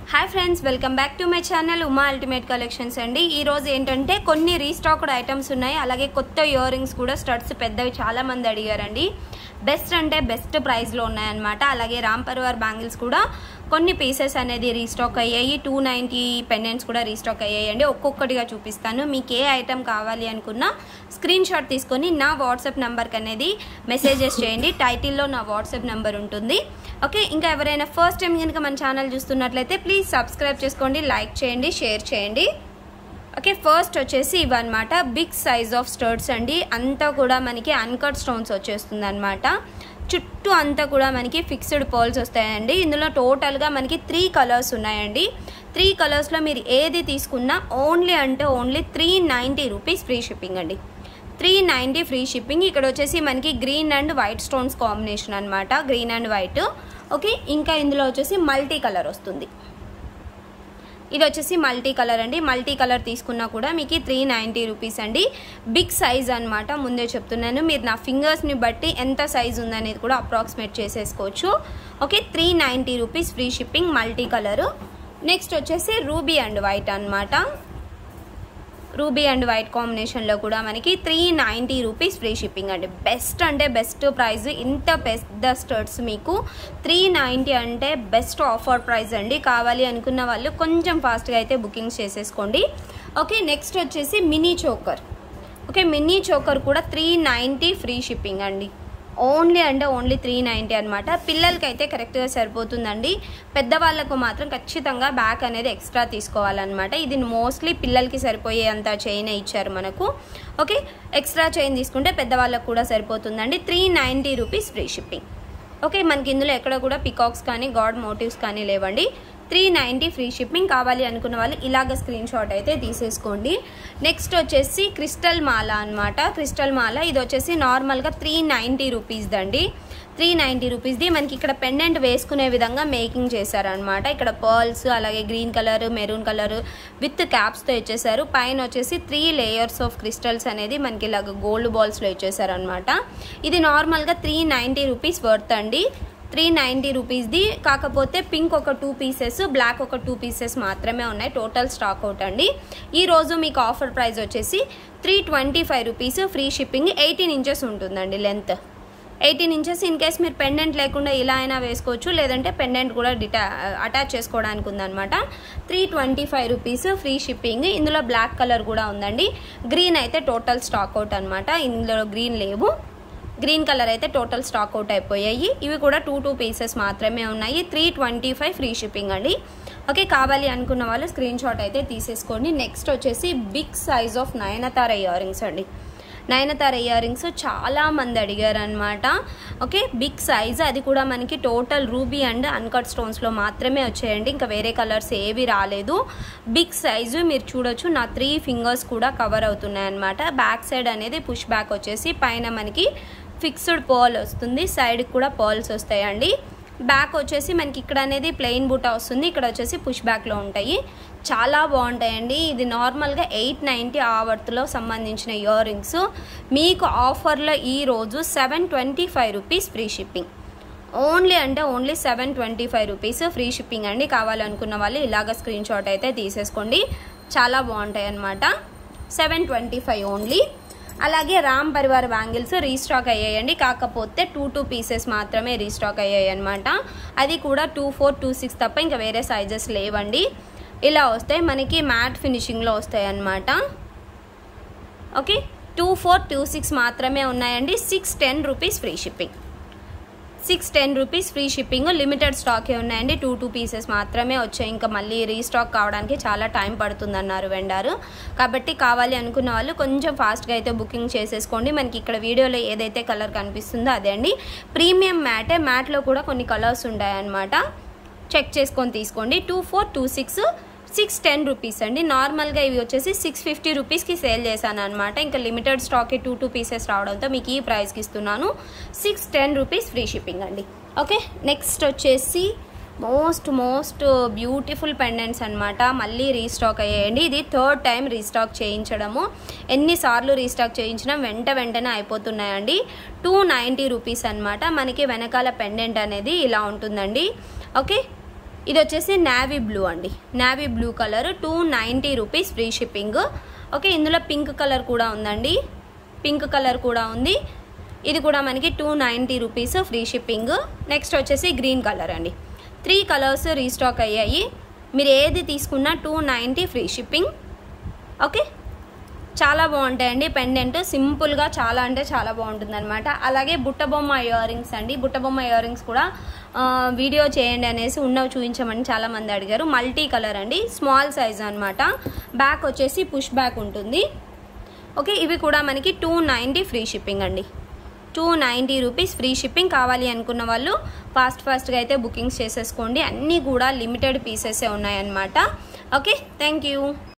hi friends welcome back to my channel Uma ultimate collections అండి ఈ రోజు ఏంటంటే కొన్ని రీస్టాక్డ్ ఐటమ్స్ ఉన్నాయి అలాగే కొత్త ఇయర్ రింగ్స్ కూడా స్టడ్స్ పెద్దవి చాలా మంది అడిగారండి బెస్ట్ అంటే బెస్ట్ ప్రైస్లో ఉన్నాయన్నమాట అలాగే రామ్ పరివార్ బ్యాంగిల్స్ కూడా కొన్ని పీసెస్ అనేది రీస్టాక్ అయ్యాయి టూ నైంటీ పెండెంట్స్ కూడా రీస్టాక్ అయ్యాయి అండి ఒక్కొక్కటిగా చూపిస్తాను మీకు ఏ ఐటమ్ కావాలి అనుకున్నా స్క్రీన్ షాట్ తీసుకొని నా వాట్సాప్ నెంబర్కి అనేది మెసేజెస్ చేయండి టైటిల్లో నా వాట్సాప్ నెంబర్ ఉంటుంది ఓకే ఇంకా ఎవరైనా ఫస్ట్ టైం కనుక మన ఛానల్ చూస్తున్నట్లయితే ప్లీజ్ సబ్స్క్రైబ్ చేసుకోండి లైక్ చేయండి షేర్ చేయండి ఓకే ఫస్ట్ వచ్చేసి ఇవన్నమాట బిగ్ సైజ్ ఆఫ్ స్టర్ట్స్ అండి అంతా కూడా మనకి అన్కట్ స్టోన్స్ వచ్చేస్తుంది అనమాట చుట్టూ అంతా కూడా మనకి ఫిక్స్డ్ పర్ల్స్ వస్తాయండి ఇందులో టోటల్గా మనకి త్రీ కలర్స్ ఉన్నాయండి త్రీ కలర్స్లో మీరు ఏది తీసుకున్నా ఓన్లీ అంటే only three ninety rupees free shipping అండి త్రీ నైంటీ ఫ్రీ షిప్పింగ్ ఇక్కడ వచ్చేసి మనకి green and white stones combination అనమాట గ్రీన్ అండ్ వైట్ ఓకే ఇంకా ఇందులో వచ్చేసి మల్టీ కలర్ వస్తుంది ఇది వచ్చేసి మల్టీ కలర్ అండి మల్టీ కలర్ తీసుకున్నా కూడా మీకు త్రీ నైంటీ రూపీస్ అండి బిగ్ సైజ్ అనమాట ముందే చెప్తున్నాను మీరు నా ఫింగర్స్ని బట్టి ఎంత సైజ్ ఉందనేది కూడా అప్రాక్సిమేట్ చేసేసుకోవచ్చు okay three ninety rupees free shipping multi colour next వచ్చేసి రూబీ అండ్ వైట్ అనమాట రూబీ అండ్ వైట్ కాంబినేషన్లో కూడా మనకి three ninety rupees free shipping అండి బెస్ట్ అంటే బెస్ట్ ప్రైస్ ఇంత పెద్ద స్టర్ట్స్ మీకు త్రీ నైంటీ అంటే బెస్ట్ ఆఫర్ ప్రైస్ అండి కావాలి అనుకున్న వాళ్ళు కొంచెం ఫాస్ట్గా అయితే బుకింగ్స్ చేసేసుకోండి ఓకే నెక్స్ట్ వచ్చేసి mini choker okay mini choker కూడా త్రీ నైంటీ ఫ్రీ షిప్పింగ్ అండి ఓన్లీ అంటే ఓన్లీ త్రీ నైంటీ అనమాట పిల్లలకి అయితే కరెక్ట్గా సరిపోతుందండి పెద్దవాళ్ళకు మాత్రం ఖచ్చితంగా బ్యాక్ అనేది ఎక్స్ట్రా తీసుకోవాలన్నమాట ఇది మోస్ట్లీ పిల్లలకి సరిపోయే అంత చైన్ ఇచ్చారు మనకు ఓకే ఎక్స్ట్రా చైన్ తీసుకుంటే పెద్దవాళ్ళకు కూడా సరిపోతుందండి three ninety rupees free shipping okay మనకి ఇందులో ఎక్కడ కూడా పికాక్స్ కానీ గాడ్ మోటివ్స్ కానీ లేవండి త్రీ నైంటీ ఫ్రీ షిప్పింగ్ కావాలి అనుకున్న వాళ్ళు ఇలాగ స్క్రీన్ షాట్ అయితే తీసేసుకోండి నెక్స్ట్ వచ్చేసి క్రిస్టల్ మాల అనమాట క్రిస్టల్ మాల ఇది వచ్చేసి నార్మల్గా త్రీ నైంటీ రూపీస్ అండి త్రీ నైంటీ రూపీస్ది మనకి ఇక్కడ పెండెంట్ వేసుకునే విధంగా మేకింగ్ చేశారనమాట ఇక్కడ పర్ల్స్ అలాగే green colour maroon colour with క్యాప్స్తో ఇచ్చేసారు పైన వచ్చేసి త్రీ లేయర్స్ ఆఫ్ క్రిస్టల్స్ అనేది మనకి ఇలాగ గోల్డ్ బాల్స్లో ఇచ్చేసారనమాట ఇది నార్మల్గా త్రీ నైంటీ రూపీస్ వర్త్ అండి త్రీ నైంటీ రూపీస్ది కాకపోతే పింక్ ఒక టూ పీసెస్ బ్లాక్ ఒక టూ పీసెస్ మాత్రమే ఉన్నాయి టోటల్ స్టాక్ అవుట్ అండి ఈరోజు మీకు ఆఫర్ ప్రైస్ వచ్చేసి three twenty five rupees free shipping eighteen inches ఉంటుందండి length eighteen inches in case మీరు పెండెంట్ లేకుండా ఇలా అయినా వేసుకోవచ్చు లేదంటే పెండెంట్ కూడా డిటా అటాచ్ చేసుకోవడానికి ఉందన్నమాట three twenty five rupees free shipping ఇందులో బ్లాక్ కలర్ కూడా ఉందండి గ్రీన్ అయితే టోటల్ స్టాక్ అవుట్ అనమాట ఇందులో గ్రీన్ లేవు గ్రీన్ కలర్ అయితే టోటల్ స్టాక్ అవుట్ అయిపోయాయి ఇవి కూడా టూ టూ పీసెస్ మాత్రమే ఉన్నాయి three twenty five free shipping అండి ఓకే కావాలి అనుకున్న వాళ్ళు స్క్రీన్ షాట్ అయితే తీసేసుకోండి నెక్స్ట్ వచ్చేసి big size of Nayanthara ear rings అండి నయనతార ఇయర్ రింగ్స్ చాలా మంది అడిగారు అనమాట ఓకే బిగ్ సైజ్ అది కూడా మనకి టోటల్ రూబీ అండ్ అన్కట్ స్టోన్స్లో మాత్రమే వచ్చాయండి ఇంకా వేరే కలర్స్ ఏవి రాలేదు బిగ్ సైజు మీరు చూడొచ్చు నా త్రీ ఫింగర్స్ కూడా కవర్ అవుతున్నాయి అనమాట బ్యాక్ సైడ్ అనేది పుష్ బ్యాక్ వచ్చేసి పైన మనకి ఫిక్స్డ్ పర్ల్ వస్తుంది సైడ్కి కూడా పర్ల్స్ వస్తాయండి బ్యాక్ వచ్చేసి మనకి ఇక్కడ అనేది ప్లెయిన్ బూటా వస్తుంది ఇక్కడ వచ్చేసి పుష్ బ్యాక్లో ఉంటాయి చాలా బాగుంటాయండి ఇది నార్మల్గా ఎయిట్ నైంటీ ఆ వర్త్లో సంబంధించిన ఇయర్ రింగ్స్ మీకు ఆఫర్లో ఈరోజు seven twenty five rupees free shipping only అంటే only seven twenty five rupees free shipping అండి కావాలనుకున్న వాళ్ళు ఇలాగ స్క్రీన్ షాట్ అయితే తీసేసుకోండి చాలా బాగుంటాయి అన్నమాట సెవెన్ ట్వంటీ ఫైవ్ ఓన్లీ అలాగే రామ్ పరివార్ బ్యాంగిల్స్ రీస్టాక్ అయ్యాయండి కాకపోతే టూ టూ పీసెస్ మాత్రమే రీస్టాక్ అయ్యాయి అనమాట అది కూడా టూ ఫోర్ టూ సిక్స్ తప్ప ఇంకా వేరే సైజెస్ లేవండి ఇలా వస్తాయి మనకి మ్యాట్ ఫినిషింగ్లో వస్తాయి అన్నమాట okay two four two six మాత్రమే ఉన్నాయండి six ten rupees free shipping six ten rupees free shipping limited స్టాకే ఉన్నాయండి టూ టూ పీసెస్ మాత్రమే వచ్చాయి ఇంకా మళ్ళీ రీస్టాక్ కావడానికి చాలా టైం పడుతుంది అన్నారు వెండారు కాబట్టి కావాలి అనుకున్న వాళ్ళు కొంచెం ఫాస్ట్గా అయితే బుకింగ్ చేసేసుకోండి మనకి ఇక్కడ వీడియోలో ఏదైతే కలర్ కనిపిస్తుందో అదే అండి ప్రీమియం మ్యాటే మ్యాట్లో కూడా కొన్ని కలర్స్ ఉంటాయన్నమాట చెక్ చేసుకొని తీసుకోండి two four two six six ten rupees అండి నార్మల్గా ఇవి వచ్చేసి సిక్స్ ఫిఫ్టీ రూపీస్కి సేల్ చేశాను అనమాట ఇంకా లిమిటెడ్ స్టాక్కి టూ టూ పీసెస్ రావడంతో మీకు ఈ ప్రైస్కి ఇస్తున్నాను six ten rupees free shipping అండి ఓకే నెక్స్ట్ వచ్చేసి మోస్ట్ మోస్ట్ బ్యూటిఫుల్ పెండెంట్స్ అనమాట మళ్ళీ రీస్టాక్ అయ్యాయండి ఇది థర్డ్ టైం రీస్టాక్ చేయించడము ఎన్నిసార్లు రీస్టాక్ చేయించినా వెంట వెంటనే అయిపోతున్నాయండి టూ నైంటీ రూపీస్ అనమాట మనకి వెనకాల పెండెంట్ అనేది ఇలా ఉంటుందండి ఓకే ఇది వచ్చేసి నావీ బ్లూ అండి navy blue colour two ninety rupees free shipping okay ఇందులో పింక్ కలర్ కూడా ఉందండి పింక్ కలర్ కూడా ఉంది ఇది కూడా మనకి two ninety rupees free shipping next వచ్చేసి గ్రీన్ కలర్ అండి త్రీ కలర్స్ రీస్టాక్ అయ్యాయి మీరు ఏది తీసుకున్నా two ninety free shipping okay చాలా బాగుంటాయండి పెండెంట్ సింపుల్గా చాలా అంటే చాలా బాగుంటుంది అనమాట అలాగే బుట్టబొమ్మ ఇయర్ రింగ్స్ అండి బుట్టబొమ్మ ఇయర్ రింగ్స్ కూడా ఆ, వీడియో చేయండి అనేసి ఉన్నవి చూపించమని చాలా మంది అడిగారు మల్టీ కలర్ అండి స్మాల్ సైజ్ అనమాట బ్యాక్ వచ్చేసి పుష్ బ్యాక్ ఉంటుంది ఓకే ఇవి కూడా మనకి టూ నైంటీ ఫ్రీ షిప్పింగ్ అండి two ninety rupees free shipping కావాలి అనుకున్న వాళ్ళు ఫాస్ట్ ఫాస్ట్గా అయితే బుకింగ్స్ చేసేసుకోండి అన్నీ కూడా లిమిటెడ్ పీసెసే ఉన్నాయన్నమాట ఓకే థ్యాంక్ యూ